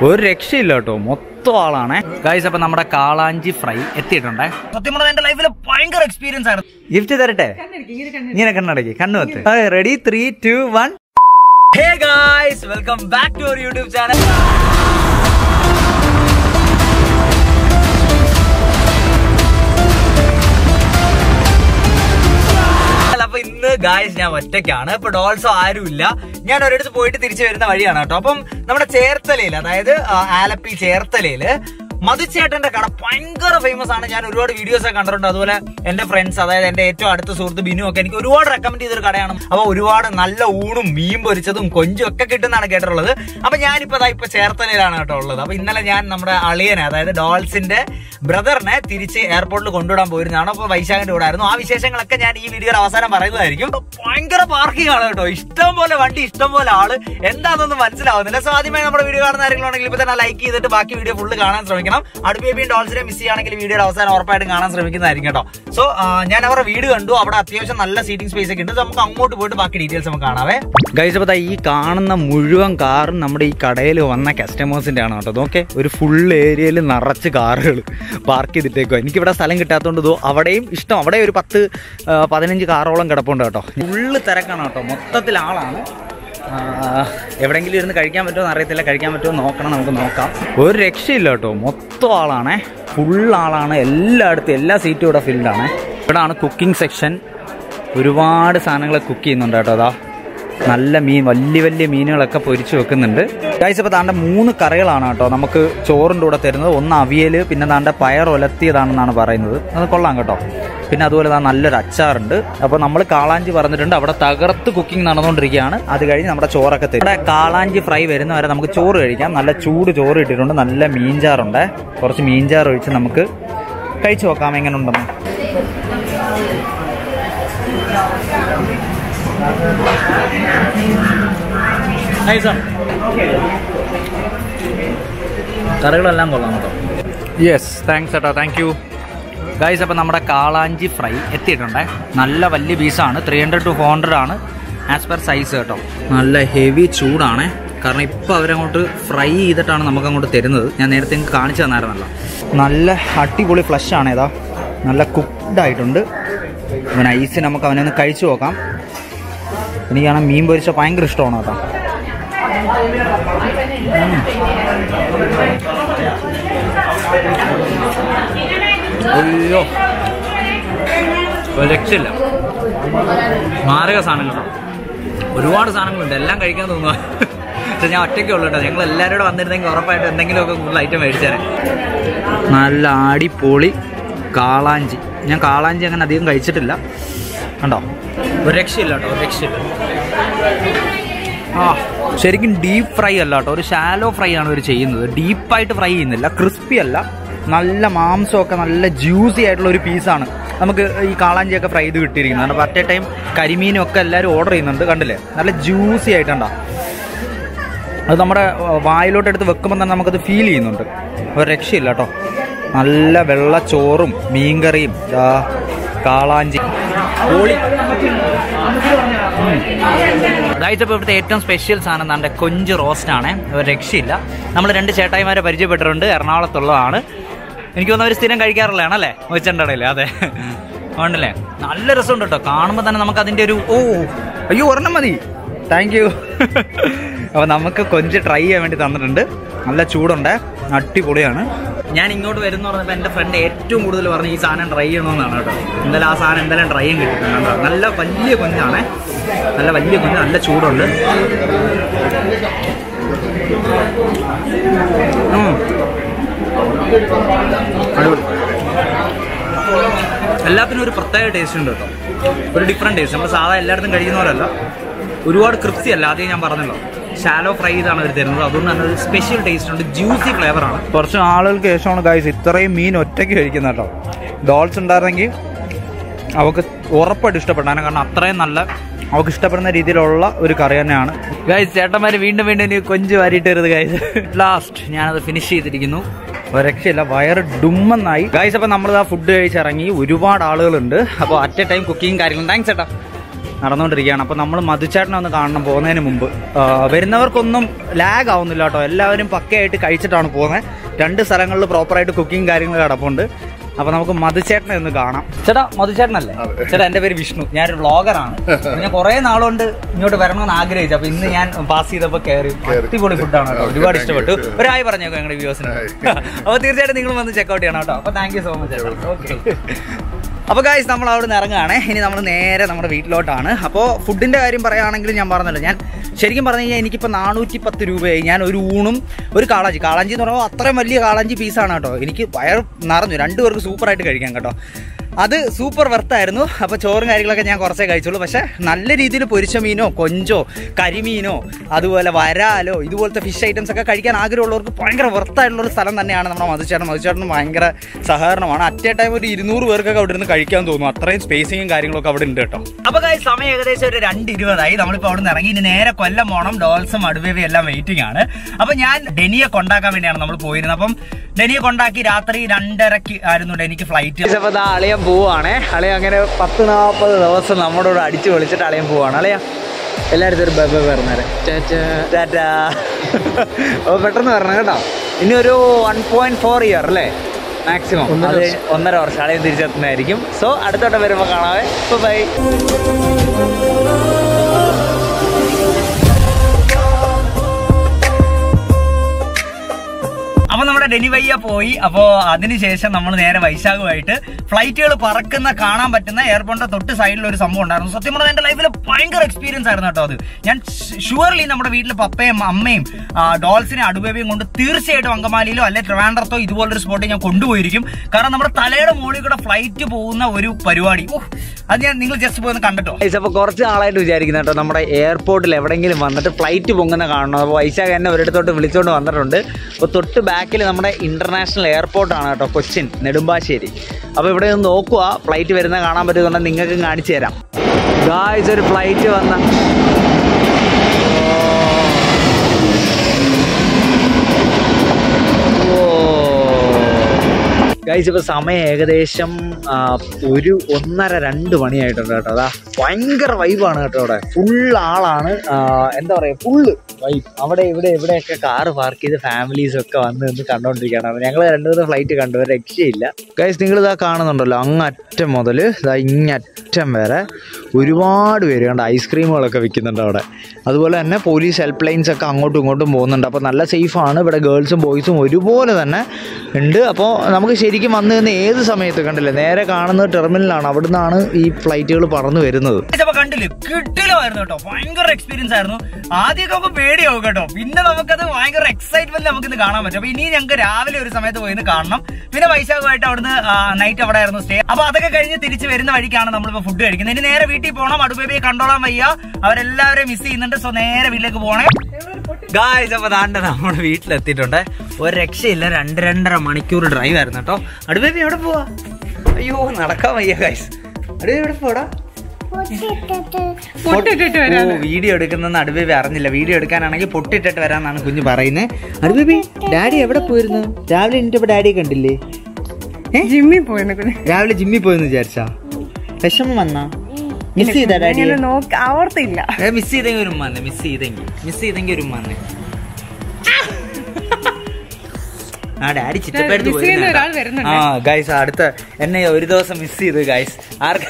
ഒരു രക്ഷയില്ല കേട്ടോ മൊത്തം ആളാണ് ഗൈസ് അപ്പൊ നമ്മുടെ കാളാഞ്ചി ഫ്രൈ എത്തിയിട്ടുണ്ടേ സത്യം പറഞ്ഞാൽ എന്റെ ലൈഫിൽ ഭയങ്കര എക്സ്പീരിയൻസ് ആണ് ഗിഫ്റ്റ് തരട്ടെ ഇങ്ങനെ കണ്ണടക്കി കണ്ണു വെത്ത് ready three two one hey guys welcome back to our YouTube channel അപ്പൊ ഇന്ന് ഗായ്സ് ഞാൻ ഒറ്റയ്ക്കാണ് ഇപ്പൊ ഡോൾസോ ആരുമില്ല ഞാൻ ഒരിടത്ത് പോയിട്ട് തിരിച്ചു വരുന്ന വഴിയാണ് കേട്ടോ അപ്പം നമ്മുടെ ചേർത്തലയിൽ അതായത് ആ, ആലപ്പി ചേർത്തലയില് മധുചേട്ടന്റെ കട ഭയങ്കര ഫേമസ് ആണ് ഞാൻ ഒരുപാട് വീഡിയോസ് ഒക്കെ കണ്ടിട്ടുണ്ട് അതുപോലെ എന്റെ ഫ്രണ്ട്സ് അതായത് എന്റെ ഏറ്റവും അടുത്ത സുഹൃത്ത് ബിനു ഒക്കെ എനിക്ക് ഒരുപാട് റെക്കമെൻഡ് ചെയ്തൊരു കടയാണ് അപ്പൊ ഒരുപാട് നല്ല ഊണും മീൻ പൊരിച്ചതും കൊഞ്ചും ഒക്കെ കിട്ടുന്നതാണ് കേട്ടിട്ടുള്ളത് അപ്പൊ ഞാനിപ്പോ അതാ ഇപ്പൊ ചേർത്തലയിലാണ് കേട്ടോ ഉള്ളത് അപ്പൊ ഇന്നലെ ഞാൻ നമ്മുടെ അളിയനെ അതായത് ഡോൾസിന്റെ ബ്രദറിനെ തിരിച്ച് എയർപോർട്ടിൽ കൊണ്ടുവിടാൻ പോയിരുന്നതാണ് അപ്പൊ വൈശാഖിന്റെ കൂടെ ആയിരുന്നു ആ വിശേഷങ്ങളൊക്കെ ഞാൻ ഈ വീഡിയോയുടെ അവസാനം പറയുന്നതായിരിക്കും ഭയങ്കര പാർക്കിംഗ് ആണ് കേട്ടോ ഇഷ്ടം പോലെ വണ്ടി ഇഷ്ടം പോലെ ആള് എന്താണെന്നൊന്നും മനസ്സിലാവുന്നില്ല സോ ആദ്യമായി നമ്മുടെ വീഡിയോ കാണുന്ന ആരെങ്കിലും ഇപ്പൊ തന്നെ ലൈക്ക് ചെയ്തിട്ട് ബാക്കി വീഡിയോ ഫുള്ള് കാണാൻ ശ്രമിക്കണം അടുപ്പേബിയും ഡോൾസിനെ മിസ് ചെയ്യുകയാണെങ്കിൽ വീഡിയോയുടെ അവസാനം ഉറപ്പായിട്ടും കാണാൻ ശ്രമിക്കുന്നതായിരിക്കും കേട്ടോ സോ ഞാൻ അവരുടെ വീട് കണ്ടു അവിടെ അത്യാവശ്യം നല്ല സീറ്റിംഗ് സ്പേസ് ഒക്കെ ഉണ്ട് So, നമുക്ക് അങ്ങോട്ട് പോയിട്ട് ബാക്കി ഡീറ്റെയിൽസ് നമുക്ക് കാണാവേ ഗൈസ് അപ്പോൾ ഈ കാണുന്ന മുഴുവൻ കാറും നമ്മുടെ ഈ കടയിൽ വന്ന കസ്റ്റമേഴ്സിന്റെ ആണ് കേട്ടോ നോക്കെ ഒരു ഫുൾ ഏരിയയിൽ നിറച്ച് കാറുകൾ പാർക്ക് ചെയ്തിട്ടേക്കോ എനിക്കിവിടെ സ്ഥലം കിട്ടാത്തതുകൊണ്ട് ഇതോ അവിടെയും ഇഷ്ടം അവിടെ ഒരു പത്ത് ആ, പതിനഞ്ച് കാറോളം കിടപ്പുണ്ട് കേട്ടോ ഫുള്ള് തിരക്കാണ് കേട്ടോ മൊത്തത്തിൽ ആളാണ് ആ, എവിടെയെങ്കിലും ഇരുന്ന് കഴിക്കാൻ പറ്റുമോ എന്ന് അറിയത്തില്ല കഴിക്കാൻ പറ്റുമോ എന്ന് നോക്കണം നമുക്ക് നോക്കാം ഒരു രക്ഷയില്ല കേട്ടോ മൊത്തം ആളാണ് ഫുൾ ആളാണ് എല്ലായിടത്തും എല്ലാ സീറ്റും ഇവിടെ ഫിൽഡാണ് ഇവിടാണ് കുക്കിംഗ് സെക്ഷൻ ഒരുപാട് സാധനങ്ങൾ കുക്ക് ചെയ്യുന്നുണ്ട് കേട്ടോ അതാ നല്ല മീൻ വലിയ വലിയ മീനുകളൊക്കെ പൊരിച്ചു വെക്കുന്നുണ്ട് ഗൈസ് അപ്പോൾ താണ്ട മൂന്ന് കറികളാണ് കേട്ടോ നമുക്ക് ചോറിൻ്റെ കൂടെ തരുന്നത് ഒന്ന് അവിയൽ പിന്നെ താണ്ട പയർ ഒലത്തിയതാണെന്നാണ് പറയുന്നത് അത് കൊള്ളാം കേട്ടോ പിന്നെ അതുപോലെ താ നല്ലൊരു അച്ചാറുണ്ട് അപ്പോൾ നമ്മൾ കാളാഞ്ചി പറഞ്ഞിട്ടുണ്ട് അവിടെ തകർത്ത് കുക്കിംഗ് നടന്നുകൊണ്ടിരിക്കുകയാണ് അത് കഴിഞ്ഞ് നമ്മുടെ ചോറൊക്കെ തരും ഇവിടെ കാളാഞ്ചി ഫ്രൈ വരുന്ന വരെ നമുക്ക് ചോറ് കഴിക്കാം നല്ല ചൂട് ചോറ് ഇട്ടിട്ടുണ്ട് നല്ല മീൻചാറുണ്ട് കുറച്ച് മീൻചാറ് ഒഴിച്ച് നമുക്ക് കഴിച്ചു നോക്കാം എങ്ങനെ ഉണ്ടെന്ന് കറികളെല്ലാം കൊള്ളാം കേട്ടോ യെസ് താങ്ക്സ് ചേട്ടാ താങ്ക് യു ഗൈസ് അപ്പം നമ്മുടെ കാളാഞ്ചി ഫ്രൈ എത്തിയിട്ടുണ്ടേ നല്ല വലിയ പീസാണ് three hundred to four hundred ആണ് ആസ് പെർ സൈസ് കേട്ടോ നല്ല ഹെവി ചൂടാണ് കാരണം ഇപ്പോൾ അവരങ്ങോട്ട് ഫ്രൈ ചെയ്തിട്ടാണ് നമുക്ക് അങ്ങോട്ട് തരുന്നത് ഞാൻ നേരത്തെ നിങ്ങൾക്ക് കാണിച്ചു തന്നായിരുന്നല്ലോ നല്ല അടിപൊളി ഫ്ലഷ് ആണ് ഏതാ നല്ല കുക്ക്ഡ് ആയിട്ടുണ്ട് ഇവൻ ഐസ് നമുക്ക് അവനെ ഒന്ന് കഴിച്ചു നോക്കാം എനിക്കാണ് മീൻ പൊരിച്ച ഭയങ്കര ഇഷ്ടമാണ് കേട്ടോ അയ്യോ ഒരു രക്ഷയില്ല മാരക സാധനങ്ങളാണ് ഒരുപാട് സാധനങ്ങളുണ്ട് എല്ലാം കഴിക്കാൻ തോന്നുക പക്ഷെ ഞാൻ ഒറ്റയ്ക്കേ ഉള്ളൂ കേട്ടോ ഞങ്ങൾ എല്ലാവരും കൂടെ വന്നിരുന്നെങ്കിൽ ഉറപ്പായിട്ടും എന്തെങ്കിലുമൊക്കെ കൂടുതൽ ഐറ്റം മേടിച്ചേനെ നല്ല അടിപൊളി കാളാഞ്ചി ഞാൻ കാളാഞ്ചി അങ്ങനെ അധികം കഴിച്ചിട്ടില്ല കണ്ടോ ഒരു രക്ഷയില്ല കേട്ടോ ഒരു രക്ഷയില്ല ആ ശരിക്കും ഡീപ്പ് ഫ്രൈ അല്ല കേട്ടോ ഒരു ഷാലോ ഫ്രൈ ആണ് ഇവർ ചെയ്യുന്നത് ഡീപ്പായിട്ട് ഫ്രൈ ചെയ്യുന്നില്ല ക്രിസ്പി അല്ല നല്ല മാംസമൊക്കെ നല്ല ജ്യൂസി ആയിട്ടുള്ള ഒരു പീസാണ് നമുക്ക് ഈ കാളാഞ്ചിയൊക്കെ ഫ്രൈ ചെയ്ത് കിട്ടിയിരിക്കുന്നത് കാരണം പറ്റേ ടൈം കരിമീനും ഒക്കെ എല്ലാവരും ഓർഡർ ചെയ്യുന്നുണ്ട് കണ്ടില്ലേ നല്ല ജ്യൂസി ആയിട്ടുണ്ടോ അത് നമ്മുടെ വായിലോട്ട് എടുത്ത് വെക്കുമ്പോൾ തന്നെ നമുക്കത് ഫീൽ ചെയ്യുന്നുണ്ട് ഒരു രക്ഷയില്ല കേട്ടോ നല്ല വെള്ള ചോറും മീൻകറിയും ദാ കാളാഞ്ചി കോളി ഗായ്ച്ചപ്പോൾ ഇവിടുത്തെ ഏറ്റവും സ്പെഷ്യൽ സാധനം എന്താണ്ട് കൊഞ്ച് റോസ്റ്റ് ആണ് ഒരു രക്ഷയില്ല നമ്മൾ രണ്ട് ചേട്ടായിമാരെ പരിചയപ്പെട്ടിട്ടുണ്ട് എറണാകുളത്തുള്ളതാണ് എനിക്ക് തോന്നുന്നു അവർ സ്ഥിരം കഴിക്കാറുള്ളതാണ് അല്ലേ ഒച്ചണ്ടടയില്ലേ അതെ ഉണ്ടല്ലേ നല്ല രസമുണ്ട് കേട്ടോ കാണുമ്പോൾ തന്നെ നമുക്ക് അതിൻ്റെ ഒരു ഓ അയ്യോ ഒരെണ്ണം മതി താങ്ക് യു അപ്പോൾ നമുക്ക് കൊഞ്ച് ട്രൈ ചെയ്യാൻ വേണ്ടി തന്നിട്ടുണ്ട് നല്ല ചൂടുണ്ട് അടിപൊളിയാണ് ഞാൻ ഇങ്ങോട്ട് വരുന്ന പറഞ്ഞപ്പോൾ എൻ്റെ ഫ്രണ്ട് ഏറ്റവും കൂടുതൽ പറഞ്ഞ് ഈ സാധനം ട്രൈ ചെയ്യണമെന്നാണ് കേട്ടോ എന്തായാലും ആ സാധനം എന്തായാലും ട്രൈ ചെയ്യാൻ കിട്ടിയിട്ടുണ്ട് കേട്ടോ. നല്ല വലിയ കൊഞ്ചാണ് നല്ല വലിയ കൊഞ്ച് നല്ല ചൂടുണ്ട് ഉം. അടിപൊളി എല്ലാത്തിനും ഒരു പ്രത്യേക ടേസ്റ്റ് ഉണ്ട് കേട്ടോ ഒരു ഡിഫറെൻറ്റ് ടേസ്റ്റ് നമ്മൾ സാധാ എല്ലായിടത്തും കഴിക്കുന്ന പോലല്ല ഒരുപാട് ക്രിപ്സി അല്ല ആദ്യം ഞാൻ പറഞ്ഞല്ലോ ഷാലോ ഫ്രൈ ചെയ്താണ് അവർ തരുന്നത് അതുകൊണ്ട് തന്നെ ഒരു സ്പെഷ്യൽ ടേസ്റ്റ് ഉണ്ട് ജ്യൂസി ഫ്ലേവർ ആണ് കുറച്ച് ആളുകൾക്ക് ശേഷമാണ് ഗൈസ് ഇത്രയും മീൻ ഒറ്റയ്ക്ക് കഴിക്കുന്നത് കേട്ടോ ഡോൾസ് ഉണ്ടായിരുന്നെങ്കിൽ അവൾക്ക് ഉറപ്പായിട്ട് ഇഷ്ടപ്പെട്ടാണ് കാരണം അത്രയും നല്ല അവൾക്ക് ഇഷ്ടപ്പെടുന്ന രീതിയിലുള്ള ഒരു കറി തന്നെയാണ് ഗൈസ് ചേട്ടന്മാര് വീണ്ടും വീണ്ടും ഇനി കൊഞ്ച് വാരിയിട്ടരുത് ഗൈസ് ലാസ്റ്റ് ഞാനത് ഫിനിഷ് ചെയ്തിരിക്കുന്നു ഒരു രക്ഷയില്ല വയറ് ഡുമ്മെന്നായി ഗൈസ് അപ്പൊ നമ്മൾ ആ ഫുഡ് കഴിച്ചിറങ്ങി ഒരുപാട് ആളുകളുണ്ട് അപ്പോൾ അറ്റ് എ ടൈം കുക്കിംഗ് കാര്യങ്ങളും താങ്ക്സ് ചേട്ടാ നടന്നുകൊണ്ടിരിക്കുകയാണ് അപ്പോൾ നമ്മൾ മധുചേട്ടനെ ഒന്ന് കാണണം പോകുന്നതിന് മുമ്പ് ആ, വരുന്നവർക്കൊന്നും ലാഗ് ആവുന്നില്ല കേട്ടോ എല്ലാവരും പക്കയായിട്ട് കഴിച്ചിട്ടാണ് പോകുന്നത് രണ്ട് സ്ഥലങ്ങളിൽ പ്രോപ്പറായിട്ട് കുക്കിംഗ് കാര്യങ്ങൾ കിടപ്പുണ്ട് അപ്പൊ നമുക്ക് മധുചേട്ടനെ ഒന്ന് കാണാം ചേട്ടാ മധുചേട്ടനല്ലേ ചേട്ടാ എന്റെ പേര് വിഷ്ണു ഞാനൊരു വ്ളോഗറാണ് ഞാൻ കുറെ നാളുകൊണ്ട് ഇങ്ങോട്ട് വരണമെന്ന് ആഗ്രഹിച്ചു അപ്പൊ ഇന്ന് ഞാൻ പാസ് ചെയ്തപ്പോ കയറി അടിപൊളി ഫുഡാണ് കേട്ടോ ഒരുപാട് ഇഷ്ടപ്പെട്ടു ഒരായി പറഞ്ഞേക്കോ ഞങ്ങളുടെ വ്യൂസിന് അപ്പൊ തീർച്ചയായിട്ടും നിങ്ങൾ വന്ന് ചെക്കൗട്ട് ചെയ്യണം കേട്ടോ അപ്പൊ താങ്ക് യു സോ മച്ച് ചേട്ടാ ഓക്കെ അപ്പൊ ഗായ്സ് നമ്മൾ അവിടെ നിന്ന് ഇറങ്ങുകയാണ് ഇനി നമ്മൾ നേരെ നമ്മുടെ വീട്ടിലോട്ടാണ് അപ്പോൾ ഫുഡിന്റെ കാര്യം പറയുകയാണെങ്കിൽ ഞാൻ പറഞ്ഞല്ലോ ഞാൻ ശരിക്കും പറഞ്ഞു കഴിഞ്ഞാൽ എനിക്കിപ്പോൾ നാനൂറ്റി പത്ത് രൂപയായി ഞാൻ ഒരു ഊണും ഒരു കാളാഞ്ചി കാളാഞ്ചി എന്ന് പറയുമ്പോൾ അത്രയും വലിയ കാളാഞ്ചി പീസാണ് കേട്ടോ എനിക്ക് വയർ നിറഞ്ഞു രണ്ടു പേർക്ക് സൂപ്പറായിട്ട് കഴിക്കാം കേട്ടോ അത് സൂപ്പർ വെർത്തായിരുന്നു അപ്പോൾ ചോറും കാര്യങ്ങളൊക്കെ ഞാൻ കുറച്ചേ കഴിച്ചുള്ളൂ പക്ഷേ നല്ല രീതിയിൽ പൊരിച്ച മീനോ കൊഞ്ചോ കരിമീനോ അതുപോലെ വരാലോ ഇതുപോലത്തെ ഫിഷ് ഐറ്റംസ് ഒക്കെ കഴിക്കാൻ ആഗ്രഹമുള്ളവർക്ക് ഭയങ്കര വെർത്തായിട്ടുള്ള ഒരു സ്ഥലം തന്നെയാണ് നമ്മുടെ മധുചേട്ടൻ മധുചേട്ടന് ഭയങ്കര സഹകരണമാണ് അറ്റ് എ ടൈം ഒരു ഇരുന്നൂറ് പേർക്കൊക്കെ അവിടെ ഇരുന്ന് കഴിക്കാൻ തോന്നും അത്രയും സ്പേസിങ്ങും കാര്യങ്ങളൊക്കെ അവിടെ ഉണ്ട് കേട്ടോ അപ്പൊ guys, സമയം ഏകദേശം ഒരു രണ്ട് ഇരുപതായി നമ്മളിപ്പോ അവിടെ നിന്ന് ഇറങ്ങി ഇനി നേരെ കൊല്ലം പോണം ഡോൾസും അടുവേവി എല്ലാം വെയിറ്റിംഗ് ആണ് അപ്പൊ ഞാൻ ഡെനിയെ കൊണ്ടാക്കാൻ വേണ്ടിയാണ് നമ്മൾ പോയിരുന്നത് അപ്പം ഡെനിയെ കൊണ്ടാക്കി രാത്രി രണ്ടരക്ക് ആയിരുന്നു ഡെനിക്ക് ഫ്ലൈറ്റ് അപ്പൊ അളിയൻ പോവാണേ അളിയ അങ്ങനെ പത്ത് നാൽപ്പത് ദിവസം നമ്മുടെ കൂടെ അടിച്ചു വിളിച്ചിട്ട് അളിയൻ പോവാണ് അളിയ എല്ലായിടത്തും ഒരു ബബ പറഞ്ഞേരെ ടാറ്റാ അപ്പൊ പെട്ടെന്ന് വരണം കേട്ടോ ഇനി ഒരു വൺ പോയിന്റ് ഫോർ ഇയർ അല്ലേ മാക്സിമം അത് ഒന്നര വർഷം അളിയൻ തിരിച്ചെത്തുന്നതായിരിക്കും സോ അടുത്തോട്ടം വരുമ്പോൾ കാണാവേ ബൈ അപ്പൊ നമ്മുടെ ഡെലിവയ്യ പോയി അപ്പോ അതിനുശേഷം നമ്മൾ നേരെ വൈശാഖുമായിട്ട് ഫ്ലൈറ്റുകൾ പറക്കുന്ന കാണാൻ പറ്റുന്ന എയർപോർട്ടിന്റെ തൊട്ട് സൈഡിൽ ഒരു സംഭവം ഉണ്ടായിരുന്നു സത്യം പറഞ്ഞാൽ എന്റെ ലൈഫിൽ ഭയങ്കര എക്സ്പീരിയൻസ് ആയിരുന്നു കേട്ടോ അത് ഞാൻ ഷുവർലി നമ്മുടെ വീട്ടിൽ പപ്പയും അമ്മയും ആ, ഡോൾസിനെ അടുബേബിയും കൊണ്ട് തീർച്ചയായിട്ടും അങ്കമാലിയിലോ അല്ലെ ട്രിവാൻഡ്രത്തോ ഇതുപോലൊരു സ്പോട്ടിൽ ഞാൻ കൊണ്ടുപോയിരിക്കും കാരണം നമ്മുടെ തലയുടെ മുകളിൽ കൂടെ ഫ്ലൈറ്റ് പോകുന്ന ഒരു പരിപാടി ഓ, അത് ഞാൻ നിങ്ങൾ ജസ്റ്റ് പോയി ഒന്ന് കണ്ടിട്ടോ അപ്പൊ കുറച്ച് നാളായിട്ട് വിചാരിക്കുന്ന കേട്ടോ നമ്മുടെ എയർപോർട്ടിൽ എവിടെയെങ്കിലും വന്നിട്ട് ഫ്ലൈറ്റ് പൊങ്ങുന്ന കാണണം അപ്പോൾ വൈശാഖ് എന്നെ ഒരിടത്തോട്ട് വിളിച്ചുകൊണ്ട് വന്നിട്ടുണ്ട് അപ്പോൾ തൊട്ട് ബാക്കിൽ നമ്മുടെ ഇന്റർനാഷണൽ എയർപോർട്ടാണ് കേട്ടോ കൊച്ചിൻ നെടുമ്പാശ്ശേരി അപ്പോൾ ഇവിടെ ഒന്ന് നോക്കുക ഫ്ലൈറ്റ് വരുന്ന കാണാൻ പറ്റുന്നുണ്ടെങ്കിൽ നിങ്ങൾക്ക് കാണിച്ചു തരാം ഗായ്സ് ഒരു ഫ്ലൈറ്റ് വന്ന ഗൈസ് ഇപ്പൊ സമയം ഏകദേശം ആ, ഒരു ഒന്നര രണ്ട് മണിയായിട്ടുണ്ട് കേട്ടോ അതാ ഭയങ്കര വൈബാണ് കേട്ടോ അവിടെ ഫുൾ ആളാണ് ആ, എന്താ പറയാ ഫുള്ള് വൈബ് അവിടെ ഇവിടെ ഇവിടെയൊക്കെ കാറ് പാർക്ക് ചെയ്ത് ഫാമിലീസ് ഒക്കെ വന്ന് നിന്ന് കണ്ടോണ്ടിരിക്കുകയാണ് അപ്പൊ ഞങ്ങൾ രണ്ടു മൂന്ന് ഫ്ലൈറ്റ് കണ്ടു ഒരു രക്ഷയില്ല ഗൈസ് നിങ്ങൾ ഇതാ കാണുന്നുണ്ടല്ലോ അങ്ങറ്റം മുതൽ ഇതാ ഇങ്ങറ്റം വരെ ഒരുപാട് പേര് കണ്ട ഐസ്ക്രീമുകളൊക്കെ വിൽക്കുന്നുണ്ട് അവിടെ അതുപോലെ തന്നെ പോലീസ് ഹെൽപ്പ് ലൈൻസ് ഒക്കെ അങ്ങോട്ടും ഇങ്ങോട്ടും പോകുന്നുണ്ട് അപ്പോൾ നല്ല സേഫാണ് ഇവിടെ ഗേൾസും ബോയ്സും ഒരുപോലെ തന്നെ ഉണ്ട് അപ്പോൾ നമുക്ക് ശരിക്കും വന്നു നിന്ന് ഏത് സമയത്ത് കണ്ടില്ലേ നേരെ കാണുന്നത് ടെർമിനലാണ് അവിടെ നിന്നാണ് ഈ ഫ്ലൈറ്റുകൾ പറന്നു വരുന്നത് കണ്ടില്ലേ കിട്ടിലുമായിരുന്നു കേട്ടോ ഭയങ്കര എക്സ്പീരിയൻസ് ആയിരുന്നു ആദ്യമൊക്കെ നമുക്ക് പേടിയാവും കേട്ടോ പിന്നെ നമുക്കത് ഭയങ്കര എക്സൈറ്റ്മെന്റ് നമുക്ക് ഇന്ന് കാണാൻ പറ്റും അപ്പൊ ഇനി ഞങ്ങൾക്ക് രാവിലെ ഒരു സമയത്ത് പോയി ഇന്ന് കാണണം പിന്നെ വൈശാഖമായിട്ട് അവിടുന്ന് നൈറ്റ് അവിടെ ആയിരുന്നു സ്റ്റേ അപ്പൊ അതൊക്കെ കഴിഞ്ഞ് തിരിച്ച് വരുന്ന വഴിക്കാണ് നമ്മളിപ്പോ ഫുഡ് കഴിക്കുന്നത് ഇനി നേരെ വീട്ടിൽ പോകണം അടുബേബിയെ കണ്ടോളാൻ വയ്യ അവരെല്ലാവരെയും മിസ് ചെയ്യുന്നുണ്ട് സോ നേരെ വീട്ടിലേക്ക് പോകണേ ഗായ്സ് അപ്പൊ താണ്ട നമ്മുടെ വീട്ടിലെത്തിയിട്ടുണ്ട് ഒരു രക്ഷയില്ല രണ്ട് രണ്ടര മണിക്കൂർ ഡ്രൈവ് ആയിരുന്നു കേട്ടോ അടുബേബി എവിടെ പോവാ അയ്യോ നടക്കാൻ വയ്യ ഗായ്സ് അടുബേബി എവിടെ പോടാ ഓ വീഡിയോ എടുക്കുന്ന അടുബേബി അറിഞ്ഞില്ല വീഡിയോ എടുക്കാനാണെങ്കിൽ പൊട്ടിട്ടിട്ട് വരാന്നാണ് കുഞ്ഞ് പറയുന്നത് അടുബേബി ഡാഡി എവിടെ പോയിരുന്നു രാവിലെ എണീറ്റപ്പോ ഡാഡിയെ കണ്ടില്ലേ ജിമ്മിൽ പോയിരുന്നു രാവിലെ ജിമ്മിൽ പോയെന്ന് വിചാരിച്ചാ വിഷമം വന്നാ മിസ് ചെയ്താ ഡാഡിയെ നോക്ക ആവർത്തില്ല മിസ് ചെയ്തെങ്കിൽ ഒരു ഉമ്മ മിസ് ചെയ്തെങ്കിൽ മിസ് ചെയ്തെങ്കിൽ ഒരു ഉമ്മ ആ ഡാഡി ചിറ്റപ്പെടുത്ത് Miss ചെയ്യുന്ന ഒരാൾ വരുന്നുണ്ട്. ആ ഗൈസ് അടുത്ത എന്നെ ഒരു ദിവസം മിസ് ചെയ്തു ഗൈസ് ആർക്ക്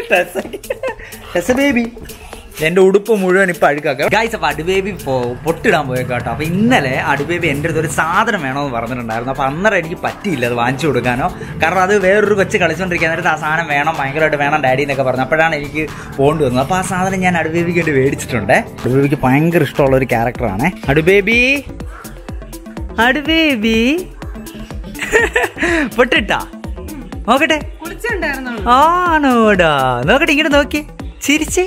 ബേബി എന്റെ ഉടുപ്പ് മുഴുവൻ ഇപ്പൊ അഴുക്കാക്ക ഗൈസ് അപ്പൊ അടുബേബി പൊട്ടിടാൻ പോയേക്കാം കേട്ടോ അപ്പൊ ഇന്നലെ അടുബേബി എന്റെ അടുത്ത് ഒരു സാധനം വേണമെന്ന് പറഞ്ഞിട്ടുണ്ടായിരുന്നു അപ്പൊ അന്നേരം എനിക്ക് പറ്റിയില്ല അത് വാങ്ങിച്ചു കൊടുക്കാനോ കാരണം അത് വേറൊരു കൊച്ചു കളിച്ചോണ്ടിരിക്കാൻ നേരത്ത് ആ സാധനം വേണം ഭയങ്കരമായിട്ട് വേണം ഡാഡി എന്നൊക്കെ പറഞ്ഞു അപ്പോഴാണ് എനിക്ക് പോകേണ്ടി വന്നത് അപ്പൊ ആ സാധനം ഞാൻ അടുബേബിക്ക് വേണ്ടി മേടിച്ചിട്ടുണ്ട് അടുബേബിക്ക് ഭയങ്കര ഇഷ്ടമുള്ള ഒരു ക്യാരക്ടറാണ് അടുബേബി അടുബേബി പൊട്ടിട്ടാ നോക്കട്ടെ കുളിച്ചുണ്ടായിരുന്നു ആണോടാ നോക്കട്ടെ ഇങ്ങോട്ട് നോക്കി ചിരിച്ച്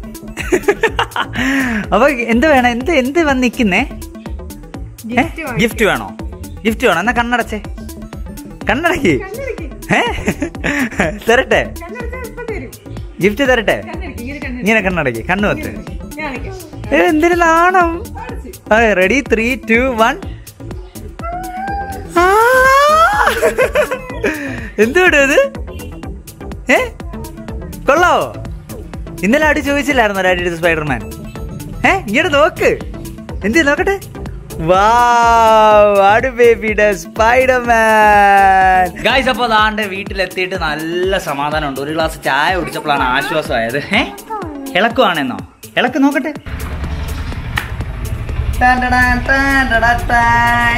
അപ്പൊ എന്ത് വേണം എന്ത് എന്ത് വന്ന് നിക്കുന്നേ ഗിഫ്റ്റ് വേണോ ഗിഫ്റ്റ് വേണോ എന്നാ കണ്ണടച്ചേ കണ്ണടക്കി ഏ തരട്ടെ ഗിഫ്റ്റ് തരട്ടെ ഇങ്ങനെ കണ്ണടക്കി കണ്ണു വത്ത് ഏ, എന്തിനു നാണം റെഡി ത്രീ ടു വൺ എന്തുവാടോ ഇത് ഏ കൊള്ളാവോ ഇന്നലെ അടി ചോദിച്ചില്ലായിരുന്നു ഡാഡി സ്പൈഡർമാൻ ഏ ഇങ്ങോട്ട് നോക്ക് എന്ത് നോക്കട്ടെ വാട് ബേബിയുടെ സ്പൈഡർമാൻ ഗായ്സ് അപ്പോൾ അതാണ്ട് വീട്ടിലെത്തിയിട്ട് നല്ല സമാധാനമുണ്ട് ഒരു ഗ്ലാസ് ചായ കുടിച്ചപ്പോഴാണ് ആശ്വാസമായത് ഏ ഇളക്കുവാണെന്നോ ഇളക്ക് നോക്കട്ടെ ടാൻ ടടാൻ ടാൻ ടടാ ടാൻ.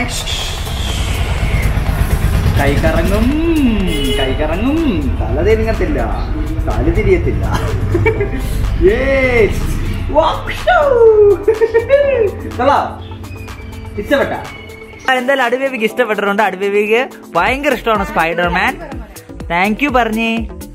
കൈ കറങ്ങും കൈ കറങ്ങും തല തിരിങ്ങത്തില്ല തല തിരിയത്തില്ല Yes. Wow. കൊള്ളാം? ഇഷ്ടപ്പെട്ട എന്തായാലും അടിബേബിക്ക് ഇഷ്ടപ്പെട്ടിട്ടുണ്ട് അടിബേബിക്ക് ഭയങ്കര ഇഷ്ടമാണ് സ്പൈഡർമാൻ താങ്ക് യു പറഞ്ഞേ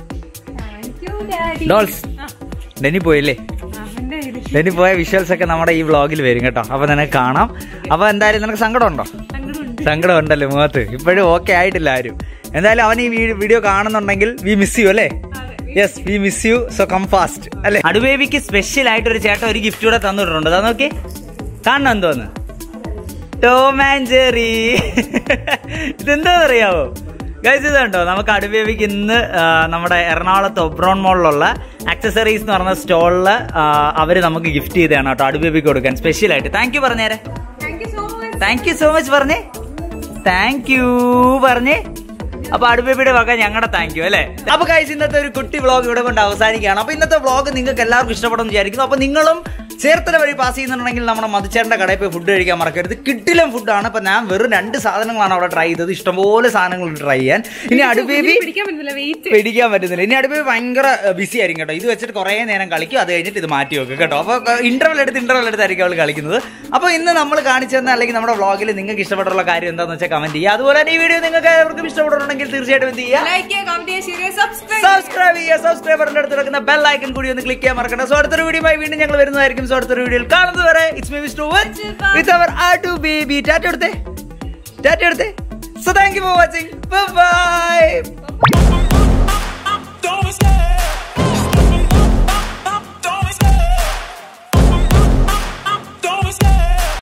ഡോൾസ് ഡെനി പോയില്ലേ അവന്റെ കയ്യില് ഡെനി പോയ വിഷ്വൽസ് ഒക്കെ നമ്മുടെ ഈ വ്ളോഗിൽ വരും കേട്ടോ അപ്പൊ നിനക്ക് കാണാം അപ്പൊ എന്തായാലും നിനക്ക് സങ്കടം ഉണ്ടോ സങ്കടമുണ്ട്. സങ്കടം ഉണ്ടല്ലോ മുഖത്ത് ഇപ്പോഴും ഓക്കെ ആയിട്ടില്ല ആരും എന്തായാലും അവൻ ഈ വീ- വീഡിയോ കാണുന്നുണ്ടെങ്കിൽ വി മിസ് യു അല്ലേ yes we miss you so come fast അല്ലെ അടുബേബിക്ക് സ്പെഷ്യൽ ആയിട്ട് ഒരു ചേട്ടൻ ഒരു ഗിഫ്റ്റ് കൂടെ തന്നിട്ടുണ്ട് അതാ നോക്കി കാണണം എന്തോന്ന് ടോം ആൻഡ് ജെറി ഇതെന്താന്ന് അറിയാവോ ഗൈസ് ഇതുണ്ടോ നമുക്ക് അടുബേബിക്ക് ഇന്ന് ആ, നമ്മുടെ എറണാകുളത്ത് ഒബ്രോൺ മോളിലുള്ള ആക്സസറീസ് എന്ന് പറഞ്ഞ സ്റ്റോളില് അവര് നമുക്ക് ഗിഫ്റ്റ് ചെയ്തതാണ് കേട്ടോ അടുബേബിക്ക് കൊടുക്കാൻ സ്പെഷ്യൽ ആയിട്ട് താങ്ക് യു പറഞ്ഞേരെ Thank you so much. Thank you so much പറഞ്ഞേ താങ്ക് യു പറഞ്ഞേ അപ്പൊ അടുബേബിയുടെ വക ഞങ്ങളുടെ താങ്ക് യു അല്ലേ അപ്പൊ കൈസ് ഇന്നത്തെ ഒരു കുട്ടി വ്ളോഗ് ഇവിടെ കൊണ്ട് അവസാനിക്കുകയാണ് അപ്പൊ ഇന്നത്തെ വ്ളോഗ് നിങ്ങൾക്ക് എല്ലാവർക്കും ഇഷ്ടപ്പെടുമെന്ന് വിചാരിക്കുന്നു അപ്പൊ നിങ്ങളും ചേർത്തല വഴി പാസ് ചെയ്യുന്നുണ്ടെങ്കിൽ നമ്മുടെ മതിച്ചേട്ടന്റെ കടയിൽ പോയി ഫുഡ് കഴിക്കാൻ മറക്കരുത് കിട്ടിലും ഫുഡാണ് അപ്പൊ ഞാൻ വെറും രണ്ട് സാധനങ്ങളാണ് അവിടെ ട്രൈ ചെയ്തത് ഇഷ്ടംപോലെ സാധനങ്ങൾ ട്രൈ ചെയ്യാൻ ഇനി അടുബേബി പിടിക്കാൻ പറ്റുന്നില്ല വെയിറ്റ് പിടിക്കാൻ പറ്റുന്നില്ല ഇനി അടുപ്പ് ഭയങ്കര ബിസി ആയിരിക്കും കേട്ടോ ഇത് വെച്ചിട്ട് കുറേ നേരം കളിക്കും അത് കഴിഞ്ഞിട്ട് ഇത് മാറ്റി വെക്കും കേട്ടോ അപ്പോൾ ഇന്റർവൽ എടുത്ത് ഇന്റർവൽ എടുത്തായിരിക്കും അവൾ കളിക്കുന്നത് അപ്പോൾ ഇന്ന് നമ്മൾ കാണിച്ചു തന്ന അല്ലെങ്കിൽ നമ്മുടെ വ്ളോഗിൽ നിങ്ങൾക്ക് ഇഷ്ടപ്പെട്ടുള്ള കാര്യം എന്താണെന്ന് വെച്ചാൽ കമന്റ് ചെയ്യുക അതുപോലെ തന്നെ ഈ വീഡിയോ നിങ്ങൾക്ക് എല്ലാവർക്കും ഇഷ്ടപ്പെട്ടിട്ടുണ്ടെങ്കിൽ തീർച്ചയായിട്ടും എന്ത് ചെയ്യുക ലൈക്ക് ചെയ്യുക കമന്റ് ചെയ്യുക ഷെയർ ചെയ്യുക സബ്സ്ക്രൈബ് സബ്സ്ക്രൈബ് ചെയ്യുക സബ്സ്ക്രൈബറിന്റെ അടുത്ത് കിടക്കുന്ന ബെൽ ഐക്കൺ കൂടി ഒന്ന് ക്ലിക്ക് ചെയ്യാൻ മറക്കണ്ട സോ അടുത്തൊരു വീഡിയോ വീണ്ടും ഞങ്ങൾ വരുന്നതായിരിക്കും സോ അടുത്തൊരു വീഡിയോയിൽ കാണുന്നത് വരെ it's me mister with our Adu baby ടാറ്റ എടുത്തേ ടാറ്റ എടുത്തേ so thank you for watching by